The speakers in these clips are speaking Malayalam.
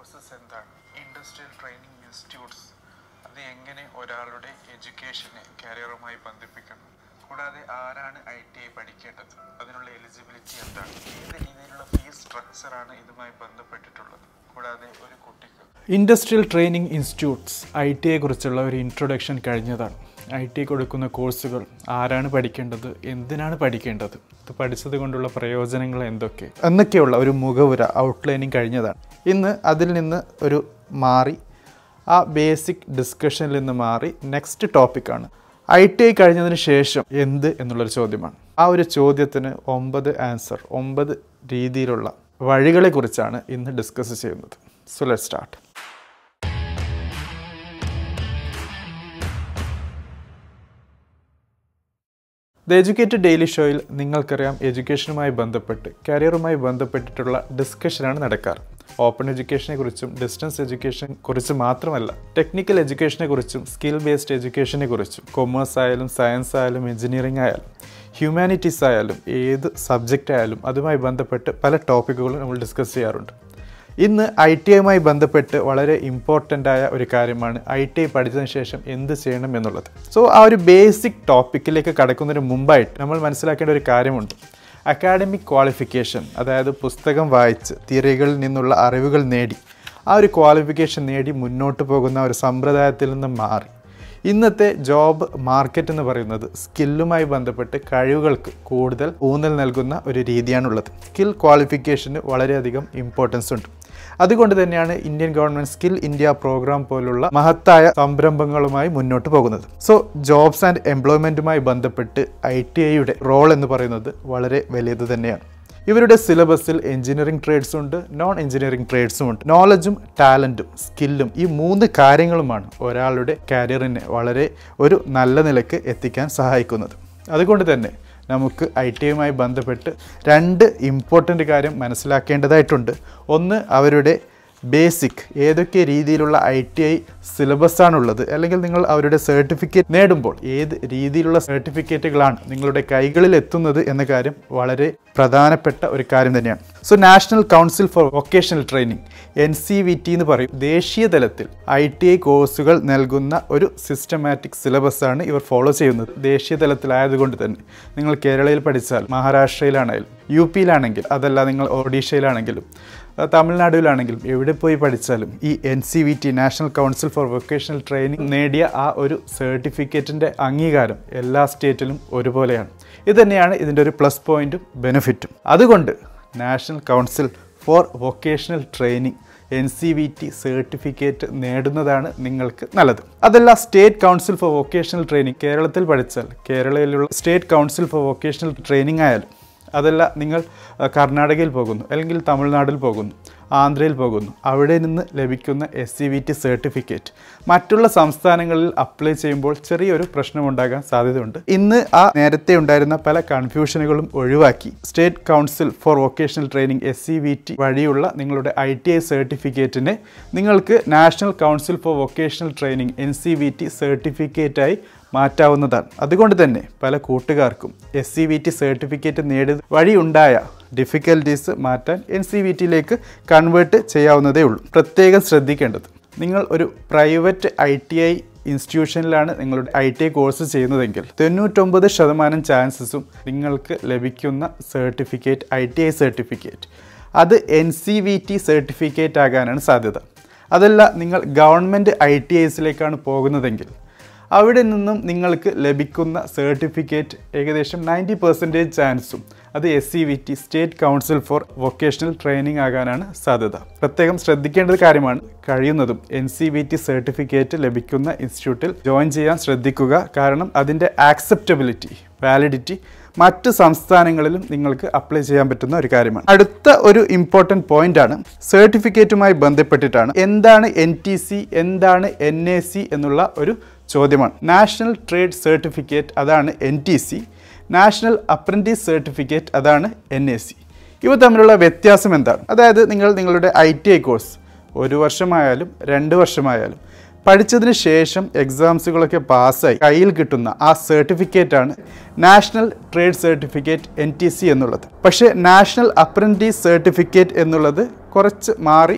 കോഴ്സസ് എന്താണ് ഇൻഡസ്ട്രിയൽ ട്രെയിനിങ് ഇൻസ്റ്റിറ്റ്യൂട്ട്സ് അത് എങ്ങനെ ഒരാളുടെ എഡ്യൂക്കേഷനെ കരിയറുമായി ബന്ധിപ്പിക്കണം കൂടാതെ ആരാണ് ഐ ടി ഐ പഠിക്കേണ്ടത് അതിനുള്ള എലിജിബിലിറ്റി എന്താണ് ഏത് രീതിയിലുള്ള ഫീസ് സ്ട്രക്ചറാണ് ഇതുമായി ബന്ധപ്പെട്ടിട്ടുള്ളത് കൂടാതെ ഒരു കുട്ടിക്ക് industrial training institutes I T I കുറിച്ചുള്ള ഒരു ഇൻട്രൊഡക്ഷൻ കഴിഞ്ഞതാണ് ഐ ടി കൊടുക്കുന്ന കോഴ്സുകൾ ആരാണ് പഠിക്കേണ്ടത് എന്തിനാണ് പഠിക്കേണ്ടത് ഇത് പഠിച്ചത് കൊണ്ടുള്ള പ്രയോജനങ്ങൾ എന്തൊക്കെ എന്നൊക്കെയുള്ള ഒരു മുഖവുര ഔട്ട്ലൈനിങ് കഴിഞ്ഞതാണ് ഇന്ന് അതിൽ നിന്ന് ഒരു മാറി ആ ബേസിക് ഡിസ്കഷനിൽ നിന്ന് മാറി നെക്സ്റ്റ് ടോപ്പിക്കാണ് ഐ ടി ഐ കഴിഞ്ഞതിന് ശേഷം എന്ത് എന്നുള്ളൊരു ചോദ്യമാണ് ആ ഒരു ചോദ്യത്തിന് ഒമ്പത് ആൻസർ ഒമ്പത് രീതിയിലുള്ള വഴികളെക്കുറിച്ചാണ് ഇന്ന് ഡിസ്കസ് ചെയ്യുന്നത് so let start the educated daily ഷോയിൽ നിങ്ങൾക്കറിയാം എഡ്യൂക്കേഷനുമായി ബന്ധപ്പെട്ട് കരിയറുമായി ബന്ധപ്പെട്ടിട്ടുള്ള ഡിസ്കഷനാണ് നടക്കാറ് ഓപ്പൺ എഡ്യൂക്കേഷനെ കുറിച്ചും ഡിസ്റ്റൻസ് എഡ്യൂക്കേഷൻ കുറിച്ച് മാത്രമല്ല ടെക്നിക്കൽ എഡ്യൂക്കേഷനെ കുറിച്ചും സ്കിൽ ബേസ്ഡ് എഡ്യൂക്കേഷനെ കുറിച്ചും കൊമേഴ്സ് ആയാലും സയൻസ് ആയാലും എഞ്ചിനീയറിംഗ് ആയാലും ഹ്യൂമാനിറ്റീസ് ആയാലും ഏത് സബ്ജക്റ്റ് ആയാലും അതുമായി ബന്ധപ്പെട്ട് പല ടോപ്പിക്കുകളും നമ്മൾ ഡിസ്കസ് ചെയ്യാറുണ്ട് ഇന്ന് ഐ ടി ഐയുമായി ബന്ധപ്പെട്ട് വളരെ ഇമ്പോർട്ടൻ്റ് ആയ ഒരു കാര്യമാണ് ഐ ടി ഐ പഠിച്ചതിന് ശേഷം എന്ത് ചെയ്യണം എന്നുള്ളത് സോ ആ ഒരു ബേസിക് ടോപ്പിക്കിലേക്ക് കടക്കുന്നതിന് മുമ്പായിട്ട് നമ്മൾ മനസ്സിലാക്കേണ്ട ഒരു കാര്യമുണ്ട് അക്കാഡമിക് ക്വാളിഫിക്കേഷൻ അതായത് പുസ്തകം വായിച്ച് തിയറികളിൽ നിന്നുള്ള അറിവുകൾ നേടി ആ ഒരു ക്വാളിഫിക്കേഷൻ നേടി മുന്നോട്ട് പോകുന്ന ഒരു സമ്പ്രദായത്തിൽ നിന്ന് മാറി ഇന്നത്തെ ജോബ് മാർക്കറ്റ് എന്ന് പറയുന്നത് സ്കില്ലുമായി ബന്ധപ്പെട്ട് കഴിവുകൾക്ക് കൂടുതൽ ഊന്നൽ നൽകുന്ന ഒരു രീതിയാണുള്ളത് സ്കിൽ ക്വാളിഫിക്കേഷന് വളരെയധികം ഇമ്പോർട്ടൻസ് ഉണ്ട് അതുകൊണ്ട് തന്നെയാണ് Indian government skill India programme പോലുള്ള മഹത്തായ സംരംഭങ്ങളുമായി മുന്നോട്ട് പോകുന്നത് സോ ജോബ്സ് ആൻഡ് എംപ്ലോയ്മെൻറ്റുമായി ബന്ധപ്പെട്ട് ഐ ടി ഐയുടെ റോൾ എന്ന് പറയുന്നത് വളരെ വലിയത് തന്നെയാണ് ഇവരുടെ സിലബസിൽ എഞ്ചിനീയറിംഗ് ട്രേഡ്സും ഉണ്ട് നോൺ എഞ്ചിനീയറിംഗ് ട്രേഡ്സും ഉണ്ട് നോളജും ടാലൻറ്റും സ്കില്ലും ഈ മൂന്ന് കാര്യങ്ങളുമാണ് ഒരാളുടെ കരിയറിനെ വളരെ ഒരു നല്ല നിലക്ക് എത്തിക്കാൻ സഹായിക്കുന്നത് അതുകൊണ്ട് തന്നെ നമുക്ക് ഐ ടി ഐയുമായി ബന്ധപ്പെട്ട് രണ്ട് ഇമ്പോർട്ടൻ്റ് കാര്യം മനസ്സിലാക്കേണ്ടതായിട്ടുണ്ട് ഒന്ന് അവരുടെ ബേസിക് ഏതൊക്കെ രീതിയിലുള്ള ഐ ടി ഐ സിലബസാണുള്ളത് അല്ലെങ്കിൽ നിങ്ങൾ അവരുടെ സർട്ടിഫിക്കറ്റ് നേടുമ്പോൾ ഏത് രീതിയിലുള്ള സർട്ടിഫിക്കറ്റുകളാണ് നിങ്ങളുടെ കൈകളിൽ എത്തുന്നത് എന്ന കാര്യം വളരെ പ്രധാനപ്പെട്ട ഒരു കാര്യം തന്നെയാണ് so national council for vocational training N C V T എന്ന് പറയും ദേശീയ തലത്തിൽ ഐ ടി ഐ കോഴ്സുകൾ നൽകുന്ന ഒരു സിസ്റ്റമാറ്റിക് സിലബസാണ് ഇവർ ഫോളോ ചെയ്യുന്നത് ദേശീയ തലത്തിലായതുകൊണ്ട് തന്നെ നിങ്ങൾ കേരളയിൽ പഠിച്ചാൽ മഹാരാഷ്ട്രയിലാണെങ്കിലും യു പിയിലാണെങ്കിൽ അതല്ല നിങ്ങൾ ഒഡീഷയിലാണെങ്കിലും തമിഴ്നാടുവിലാണെങ്കിലും എവിടെ പോയി പഠിച്ചാലും ഈ N C V T national council for vocational training നേടിയ ആ ഒരു സർട്ടിഫിക്കറ്റിൻ്റെ അംഗീകാരം എല്ലാ സ്റ്റേറ്റിലും ഒരുപോലെയാണ് ഇത് തന്നെയാണ് ഇതിൻ്റെ ഒരു പ്ലസ് പോയിൻറ്റും ബെനിഫിറ്റും അതുകൊണ്ട് national council for vocational training N C V T certificate നേടുന്നതാണ് നിങ്ങൾക്ക് നല്ലത് അതല്ല state council for vocational training കേരളത്തിൽ പഠിച്ചാൽ കേരളയിലുള്ള state council for vocational training ആയാലും അതല്ല നിങ്ങൾ കർണാടകയിൽ പോകുന്നു അല്ലെങ്കിൽ തമിഴ്നാട്ടിൽ പോകുന്നു ആന്ധ്രയിൽ പോകുന്നു അവിടെ നിന്ന് ലഭിക്കുന്ന S C V T certificate മറ്റുള്ള സംസ്ഥാനങ്ങളിൽ അപ്ലൈ ചെയ്യുമ്പോൾ ചെറിയൊരു പ്രശ്നമുണ്ടാകാൻ സാധ്യതയുണ്ട് ഇന്ന് ആ നേരത്തെ ഉണ്ടായിരുന്ന പല കൺഫ്യൂഷനുകളും ഒഴിവാക്കി state council for vocational training S C V T വഴിയുള്ള നിങ്ങളുടെ ഐ ടി ഐ സർട്ടിഫിക്കറ്റിനെ നിങ്ങൾക്ക് national council for vocational training N C V T സർട്ടിഫിക്കറ്റായി മാറ്റാവുന്നതാണ് അതുകൊണ്ട് തന്നെ പല കൂട്ടുകാർക്കും S C V T certificate നേടി വഴിയുണ്ടായ ഡിഫിക്കൽറ്റീസ് മാറ്റാൻ എൻ സി വി ടിയിലേക്ക് കൺവേർട്ട് ചെയ്യാവുന്നതേ ഉള്ളൂ പ്രത്യേകം ശ്രദ്ധിക്കേണ്ടത് നിങ്ങൾ ഒരു പ്രൈവറ്റ് ഐ ടി ഐ ഇൻസ്റ്റിറ്റ്യൂഷനിലാണ് നിങ്ങളുടെ ഐ ടി ഐ കോഴ്സ് ചെയ്യുന്നതെങ്കിൽ തൊണ്ണൂറ്റൊമ്പത് ശതമാനം ചാൻസസും നിങ്ങൾക്ക് ലഭിക്കുന്ന certificate I T I certificate അത് N C V T certificate ആകാനാണ് സാധ്യത അതല്ല നിങ്ങൾ ഗവൺമെൻറ് ഐ ടി ഐസിലേക്കാണ് പോകുന്നതെങ്കിൽ അവിടെ നിന്നും നിങ്ങൾക്ക് ലഭിക്കുന്ന സർട്ടിഫിക്കറ്റ് ഏകദേശം നയൻറ്റി പെർസെൻറ്റേജ് ചാൻസും അത് S C V T state council for vocational training ആകാനാണ് സാധ്യത പ്രത്യേകം ശ്രദ്ധിക്കേണ്ട കാര്യമാണ് കഴിയുന്നതും N C V T certificate ലഭിക്കുന്ന ഇൻസ്റ്റിറ്റ്യൂട്ടിൽ ജോയിൻ ചെയ്യാൻ ശ്രദ്ധിക്കുക കാരണം അതിൻ്റെ ആക്സെപ്റ്റബിലിറ്റി വാലിഡിറ്റി മറ്റ് സംസ്ഥാനങ്ങളിലും നിങ്ങൾക്ക് അപ്ലൈ ചെയ്യാൻ പറ്റുന്ന ഒരു കാര്യമാണ് അടുത്ത ഒരു ഇമ്പോർട്ടൻറ്റ് പോയിന്റ് ആണ് സർട്ടിഫിക്കറ്റുമായി ബന്ധപ്പെട്ടിട്ടാണ് എന്താണ് എൻ ടി സി എന്താണ് എൻ എ സി എന്നുള്ള ഒരു ചോദ്യമാണ് നാഷണൽ ട്രേഡ് സർട്ടിഫിക്കറ്റ് അതാണ് N T C national apprentice certificate അതാണ് എൻ എ സി ഇവ തമ്മിലുള്ള വ്യത്യാസം എന്താണ് അതായത് നിങ്ങൾ നിങ്ങളുടെ ഐ ടി ഐ കോഴ്സ് ഒരു വർഷമായാലും രണ്ട് വർഷമായാലും പഠിച്ചതിന് ശേഷം എക്സാംസുകളൊക്കെ പാസ്സായി കയ്യിൽ കിട്ടുന്ന ആ സർട്ടിഫിക്കറ്റ് ആണ് national trade certificate N T C എന്നുള്ളത് പക്ഷേ നാഷണൽ അപ്രൻറ്റീസ് സർട്ടിഫിക്കറ്റ് എന്നുള്ളത് കുറച്ച് മാറി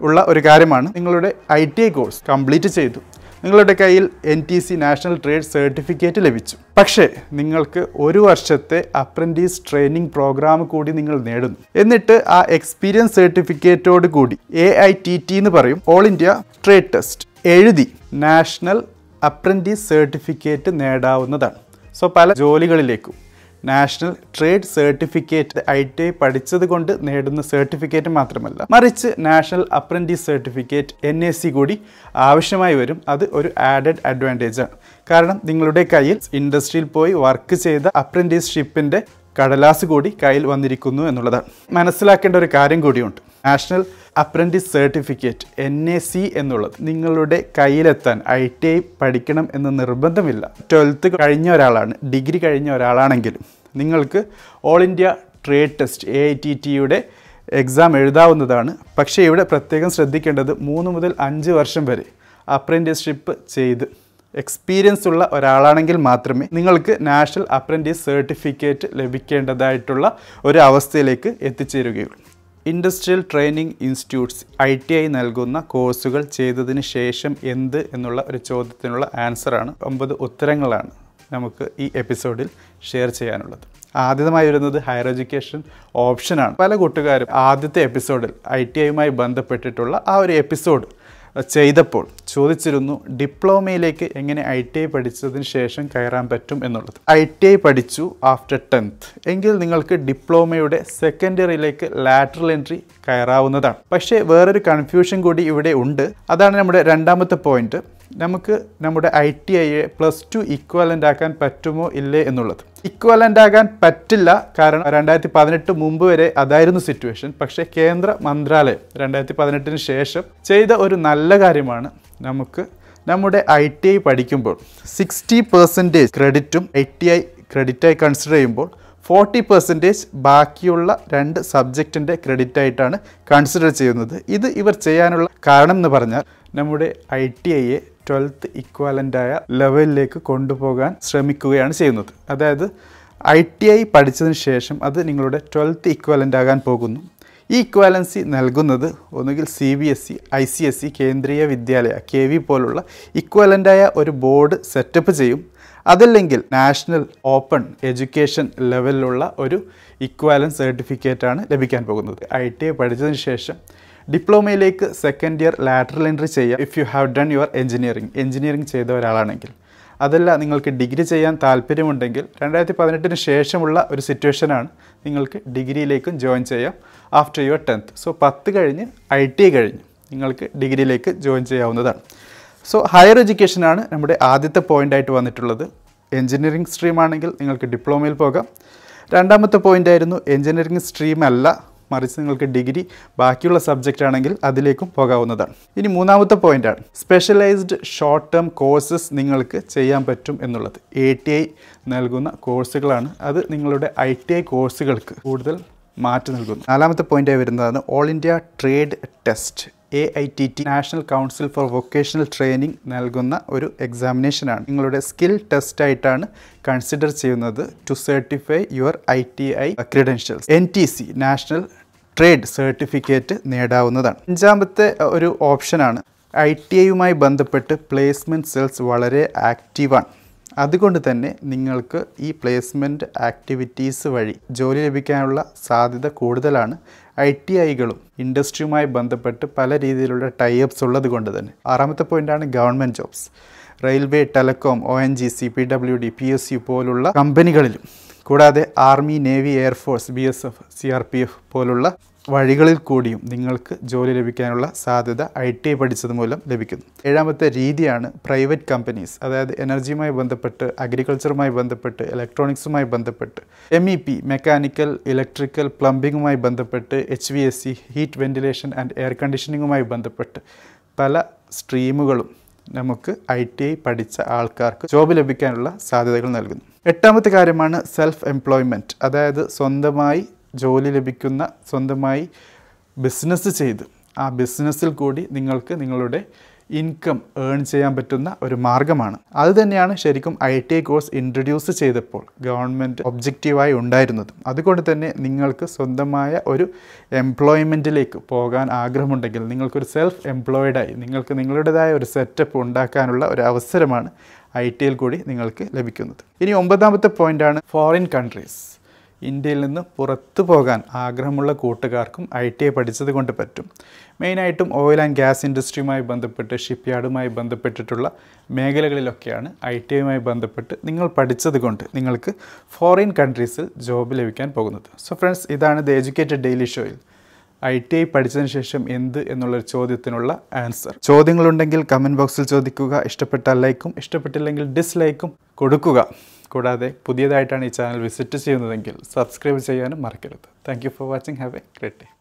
ഉള്ള ഒരു കാര്യമാണ് നിങ്ങളുടെ I T I course complete ചെയ്തു നിങ്ങളുടെ കയ്യിൽ N T C national trade certificate ലഭിച്ചു പക്ഷേ നിങ്ങൾക്ക് ഒരു വർഷത്തെ അപ്രൻറ്റീസ് ട്രെയിനിങ് പ്രോഗ്രാം കൂടി നിങ്ങൾ നേടുന്നു എന്നിട്ട് ആ എക്സ്പീരിയൻസ് സർട്ടിഫിക്കറ്റോട് കൂടി എ ഐ ടി ടി എന്ന് പറയും ഓൾ ഇന്ത്യ ട്രേഡ് ടെസ്റ്റ് എഴുതി നാഷണൽ അപ്രൻറ്റീസ് സർട്ടിഫിക്കറ്റ് നേടാവുന്നതാണ് സോ പല ജോലികളിലേക്കും national trade certificate I T I പഠിച്ചത് കൊണ്ട് നേടുന്ന സർട്ടിഫിക്കറ്റ് മാത്രമല്ല മറിച്ച് national apprentice certificate N A C കൂടി ആവശ്യമായി വരും അത് ഒരു ആഡഡ് അഡ്വാൻറ്റേജ് ആണ് കാരണം നിങ്ങളുടെ കയ്യിൽ ഇൻഡസ്ട്രിയിൽ പോയി വർക്ക് ചെയ്ത അപ്രൻറ്റീസ്ഷിപ്പിൻ്റെ കടലാസ് കൂടി കയ്യിൽ വന്നിരിക്കുന്നു എന്നുള്ളതാണ് മനസ്സിലാക്കേണ്ട ഒരു കാര്യം കൂടിയുണ്ട് national apprentice certificate N A C എന്നുള്ളത് നിങ്ങളുടെ കയ്യിലെത്താൻ ഐ ടി ഐ പഠിക്കണം എന്ന് നിർബന്ധമില്ല ട്വൽത്ത് കഴിഞ്ഞ ഒരാളാണ് ഡിഗ്രി കഴിഞ്ഞ ഒരാളാണെങ്കിലും നിങ്ങൾക്ക് all India trade test A I T ടിയുടെ എക്സാം എഴുതാവുന്നതാണ് പക്ഷേ ഇവിടെ പ്രത്യേകം ശ്രദ്ധിക്കേണ്ടത് മൂന്ന് മുതൽ അഞ്ച് വർഷം വരെ അപ്രൻറ്റീസ്ഷിപ്പ് ചെയ്ത് എക്സ്പീരിയൻസ് ഉള്ള ഒരാളാണെങ്കിൽ മാത്രമേ നിങ്ങൾക്ക് നാഷണൽ അപ്രൻറ്റീസ് സർട്ടിഫിക്കറ്റ് ലഭിക്കേണ്ടതായിട്ടുള്ള ഒരു അവസ്ഥയിലേക്ക് എത്തിച്ചേരുകയുള്ളൂ industrial training institutes I T I നൽകുന്ന കോഴ്സുകൾ ചെയ്തതിന് ശേഷം എന്ത് എന്നുള്ള ഒരു ചോദ്യത്തിനുള്ള ആൻസറാണ് ഒമ്പത് ഉത്തരങ്ങളാണ് നമുക്ക് ഈ എപ്പിസോഡിൽ ഷെയർ ചെയ്യാനുള്ളത് ആദ്യമായി വരുന്നത് ഹയർ എഡ്യൂക്കേഷൻ ഓപ്ഷനാണ് പല കൂട്ടുകാരും ആദ്യത്തെ എപ്പിസോഡിൽ ഐ ടി ഐയുമായി ബന്ധപ്പെട്ടിട്ടുള്ള ആ ഒരു എപ്പിസോഡ് ചെയ്തപ്പോൾ ചോദിച്ചിരുന്നു ഡിപ്ലോമയിലേക്ക് എങ്ങനെ ഐ ടി ഐ പഠിച്ചതിന് ശേഷം കയറാൻ പറ്റും എന്നുള്ളത് ഐ ടി ഐ പഠിച്ചു ആഫ്റ്റർ ടെൻത്ത് എങ്കിൽ നിങ്ങൾക്ക് ഡിപ്ലോമയുടെ സെക്കൻഡ് ഇയറിലേക്ക് ലാറ്ററൽ എൻട്രി കയറാവുന്നതാണ് പക്ഷേ വേറൊരു കൺഫ്യൂഷൻ കൂടി ഇവിടെ ഉണ്ട് അതാണ് നമ്മുടെ രണ്ടാമത്തെ പോയിന്റ് നമുക്ക് നമ്മുടെ ഐ ടി ഐയെ പ്ലസ് ടു ഇക്വലൻ്റ് ആക്കാൻ പറ്റുമോ ഇല്ലേ എന്നുള്ളത് ഇക്വലൻ്റ് ആകാൻ പറ്റില്ല കാരണം രണ്ടായിരത്തി പതിനെട്ട് മുമ്പ് വരെ അതായിരുന്നു സിറ്റുവേഷൻ പക്ഷേ കേന്ദ്ര മന്ത്രാലയം രണ്ടായിരത്തി പതിനെട്ടിന് ശേഷം ചെയ്ത ഒരു നല്ല കാര്യമാണ് നമുക്ക് നമ്മുടെ ഐ ടി ഐ പഠിക്കുമ്പോൾ സിക്സ്റ്റി പെർസെൻറ്റേജ് ക്രെഡിറ്റും ഐ ടി ഐ ക്രെഡിറ്റായി കൺസിഡർ ചെയ്യുമ്പോൾ ഫോർട്ടി പെർസെൻറ്റേജ് ബാക്കിയുള്ള രണ്ട് സബ്ജക്റ്റിൻ്റെ ക്രെഡിറ്റ് ആയിട്ടാണ് കൺസിഡർ ചെയ്യുന്നത് ഇത് ഇവർ ചെയ്യാനുള്ള കാരണം എന്ന് പറഞ്ഞാൽ നമ്മുടെ ഐ ടി ഐയെ ട്വൽത്ത് ഇക്വാലൻ്റായ ലെവലിലേക്ക് കൊണ്ടുപോകാൻ ശ്രമിക്കുകയാണ് ചെയ്യുന്നത് അതായത് ഐ ടി ഐ പഠിച്ചതിന് ശേഷം അത് നിങ്ങളുടെ ട്വൽത്ത് ഇക്വാലൻ്റ് ആകാൻ പോകുന്നു ഈ ഇക്വാലൻസി നൽകുന്നത് ഒന്നുകിൽ C B S E I C S E Kendriya Vidyalaya K V പോലുള്ള ഇക്വലൻ്റായ ഒരു ബോർഡ് സെറ്റപ്പ് ചെയ്യും അതല്ലെങ്കിൽ നാഷണൽ ഓപ്പൺ എഡ്യൂക്കേഷൻ ലെവലിലുള്ള ഒരു ഇക്വാലൻസ് സർട്ടിഫിക്കറ്റ് ആണ് ലഭിക്കാൻ പോകുന്നത് ഐ ടി ഐ പഠിച്ചതിന് ശേഷം ഡിപ്ലോമയിലേക്ക് സെക്കൻഡ് ഇയർ ലാറ്ററൽ എൻട്രി ചെയ്യാം if you have done your engineering engineering ചെയ്ത ഒരാളാണെങ്കിൽ അതല്ല നിങ്ങൾക്ക് ഡിഗ്രി ചെയ്യാൻ താല്പര്യമുണ്ടെങ്കിൽ രണ്ടായിരത്തി പതിനെട്ടിന് ശേഷമുള്ള ഒരു സിറ്റുവേഷനാണ് നിങ്ങൾക്ക് ഡിഗ്രിയിലേക്കും ജോയിൻ ചെയ്യാം ആഫ്റ്റർ യുവർ ടെൻത്ത് സോ പത്ത് കഴിഞ്ഞ് ഐ ടി കഴിഞ്ഞ് നിങ്ങൾക്ക് ഡിഗ്രിയിലേക്ക് ജോയിൻ ചെയ്യാവുന്നതാണ് സോ ഹയർ എഡ്യൂക്കേഷനാണ് നമ്മുടെ ആദ്യത്തെ പോയിൻ്റായിട്ട് വന്നിട്ടുള്ളത് എഞ്ചിനീയറിംഗ് സ്ട്രീം ആണെങ്കിൽ നിങ്ങൾക്ക് ഡിപ്ലോമയിൽ പോകാം രണ്ടാമത്തെ പോയിൻ്റ് ആയിരുന്നു എഞ്ചിനീയറിംഗ് സ്ട്രീം അല്ല മറിച്ച് നിങ്ങൾക്ക് ഡിഗ്രി ബാക്കിയുള്ള സബ്ജക്റ്റ് ആണെങ്കിൽ അതിലേക്കും പോകാവുന്നതാണ് ഇനി മൂന്നാമത്തെ പോയിൻ്റാണ് സ്പെഷ്യലൈസ്ഡ് ഷോർട്ട് ടേം കോഴ്സസ് നിങ്ങൾക്ക് ചെയ്യാൻ പറ്റും എന്നുള്ളത് എ ടി ഐ നൽകുന്ന കോഴ്സുകളാണ് അത് നിങ്ങളുടെ ഐ ടി ഐ കോഴ്സുകൾക്ക് കൂടുതൽ മാറ്റി നൽകുന്നു നാലാമത്തെ പോയിൻ്റായി വരുന്നതാണ് all India trade test A I T T national council for vocational training നൽകുന്ന ഒരു എക്സാമിനേഷനാണ് നിങ്ങളുടെ സ്കിൽ ടെസ്റ്റ് ആയിട്ടാണ് കൺസിഡർ ചെയ്യുന്നത് to certify your I T I credentials N T C national trade certificate നേടാവുന്നതാണ് അഞ്ചാമത്തെ ഒരു ഓപ്ഷനാണ് ഐ ടി ഐയുമായി ബന്ധപ്പെട്ട് പ്ലേസ്മെൻറ്റ് സെൽസ് വളരെ ആക്റ്റീവാണ് അതുകൊണ്ട് തന്നെ നിങ്ങൾക്ക് ഈ പ്ലേസ്മെൻറ്റ് ആക്ടിവിറ്റീസ് വഴി ജോലി ലഭിക്കാനുള്ള സാധ്യത കൂടുതലാണ് ഐ ടി ഐകളും ഇൻഡസ്ട്രിയുമായി ബന്ധപ്പെട്ട് പല രീതിയിലുള്ള ടൈപ്സ് ഉള്ളത് കൊണ്ട് തന്നെ ആറാമത്തെ പോയിൻ്റാണ് government jobs railway telecom O N G C P W D P S U പോലുള്ള കമ്പനികളിലും കൂടാതെ army navy air force B S F C R P F പോലുള്ള വഴികളിൽ കൂടിയും നിങ്ങൾക്ക് ജോലി ലഭിക്കാനുള്ള സാധ്യത ഐ ടി ഐ പഠിച്ചത് മൂലം ലഭിക്കുന്നു ഏഴാമത്തെ രീതിയാണ് പ്രൈവറ്റ് കമ്പനീസ് അതായത് എനർജിയുമായി ബന്ധപ്പെട്ട് അഗ്രികൾച്ചറുമായി ബന്ധപ്പെട്ട് ഇലക്ട്രോണിക്സുമായി ബന്ധപ്പെട്ട് M E P mechanical electrical പ്ലംബിങ്ങുമായി ബന്ധപ്പെട്ട് H V S C heat ventilation and air കണ്ടീഷനിങ്ങുമായി ബന്ധപ്പെട്ട് പല സ്ട്രീമുകളും നമുക്ക് ഐ ടി ഐ പഠിച്ച ആൾക്കാർക്ക് ജോബ് ലഭിക്കാനുള്ള സാധ്യതകൾ നൽകുന്നു എട്ടാമത്തെ കാര്യമാണ് സെൽഫ് എംപ്ലോയ്മെൻറ്റ് അതായത് സ്വന്തമായി ജോലി ലഭിക്കുന്ന സ്വന്തമായി ബിസിനസ് ചെയ്ത് ആ ബിസിനസ്സിൽ കൂടി നിങ്ങൾക്ക് നിങ്ങളുടെ ഇൻകം ഏൺ ചെയ്യാൻ പറ്റുന്ന ഒരു മാർഗ്ഗമാണ് അത് തന്നെയാണ് ശരിക്കും I T I course introduce ചെയ്തപ്പോൾ ഗവൺമെൻറ് ഒബ്ജക്റ്റീവായി ഉണ്ടായിരുന്നതും അതുകൊണ്ട് തന്നെ നിങ്ങൾക്ക് സ്വന്തമായ ഒരു എംപ്ലോയ്മെൻറ്റിലേക്ക് പോകാൻ ആഗ്രഹമുണ്ടെങ്കിൽ നിങ്ങൾക്കൊരു സെൽഫ് എംപ്ലോയിഡായി നിങ്ങൾക്ക് നിങ്ങളുടേതായ ഒരു സെറ്റപ്പ് ഉണ്ടാക്കാനുള്ള ഒരു അവസരമാണ് ഐ ടി ഐയിൽ കൂടി നിങ്ങൾക്ക് ലഭിക്കുന്നത് ഇനി ഒമ്പതാമത്തെ പോയിൻ്റാണ് ഫോറിൻ കൺട്രീസ് ഇന്ത്യയിൽ നിന്ന് പുറത്തു പോകാൻ ആഗ്രഹമുള്ള കൂട്ടുകാർക്കും ഐ ടി ഐ പഠിച്ചത് കൊണ്ട് പറ്റും മെയിനായിട്ടും ഓയിൽ ആൻഡ് ഗ്യാസ് ഇൻഡസ്ട്രിയുമായി ബന്ധപ്പെട്ട് ഷിപ്പ് യാർഡുമായി ബന്ധപ്പെട്ടിട്ടുള്ള മേഖലകളിലൊക്കെയാണ് ഐ ടി ഐയുമായി ബന്ധപ്പെട്ട് നിങ്ങൾ പഠിച്ചത് കൊണ്ട് നിങ്ങൾക്ക് ഫോറിൻ കൺട്രീസിൽ ജോബ് ലഭിക്കാൻ പോകുന്നത് സോ ഫ്രണ്ട്സ് ഇതാണ് ദ എഡ്യൂക്കേറ്റഡ് ഡെയിലി ഷോയിൽ ഐ ടി ഐ പഠിച്ചതിന് ശേഷം എന്ത് എന്നുള്ളൊരു ചോദ്യത്തിനുള്ള ആൻസർ ചോദ്യങ്ങളുണ്ടെങ്കിൽ കമൻറ്റ് ബോക്സിൽ ചോദിക്കുക ഇഷ്ടപ്പെട്ടാൽ ലൈക്കും ഇഷ്ടപ്പെട്ടില്ലെങ്കിൽ ഡിസ്ലൈക്കും കൊടുക്കുക കൂടാതെ പുതിയതായിട്ടാണ് ഈ ചാനൽ വിസിറ്റ് ചെയ്യുന്നതെങ്കിൽ സബ്സ്ക്രൈബ് ചെയ്യാനും മറക്കരുത് thank you for watching have a great day